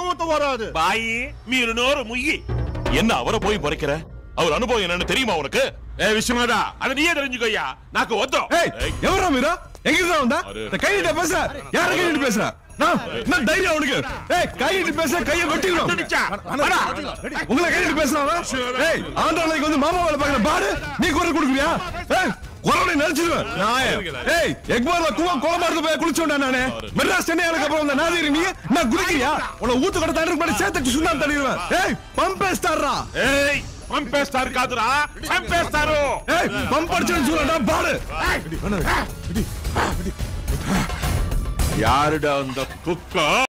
ஊத்த வராது బాయి మీరు నోరు ముయ్యి என்ன அவரை போய் பறிக்கிற அவர் அனுபவம் என்னன்னு தெரியுமா உனக்கு ఏ విశ్వనాథ అది నీయే தெரிஞ்சுకోయ్யா నాకు వద్దు ஏய் எவரா மீரா எங்க இருந்தா வந்தா அரே. இந்த கை நீட்ட பேசுற யார கை நீட்டு பேசுற நான் என்ன தைரியம் உனக்கு ஏய் கை நீட்டு பேசுற கையை வெட்டிக்கணும் நிச்சா. உங்களை கை நீட்டு பேசுறாங்க ஏய் ஆந்திராலைக்கு வந்து மாமா வேலை பார்க்கற பாரு நீ குரல் கொடுக்குறியா ஏய் குரலை நினைச்சிருவேன் நாயம் ஏய் எக்பார்ல குவா கோலமாரத்து போய் குளிச்சோண்டா நானே மெட்ராஸ் சென்னை எனக்கு அப்புறம் அந்த நாதிரி நீ நான் குதிக்கிறியா உன்னை ஊத்து கடை தண்ணி மாதிரி சேர்த்து சுண்ணாம்பு தள்ளிடுவேன் ஏய் பம்பே ஸ்டாரா ఏయ్ పంపేస్తారు కాదురా చంపేస్తారు ஏய் பம்ப் அடிச்சேன்னு சொல்லடா பாடு యారుడా அந்த కుక్క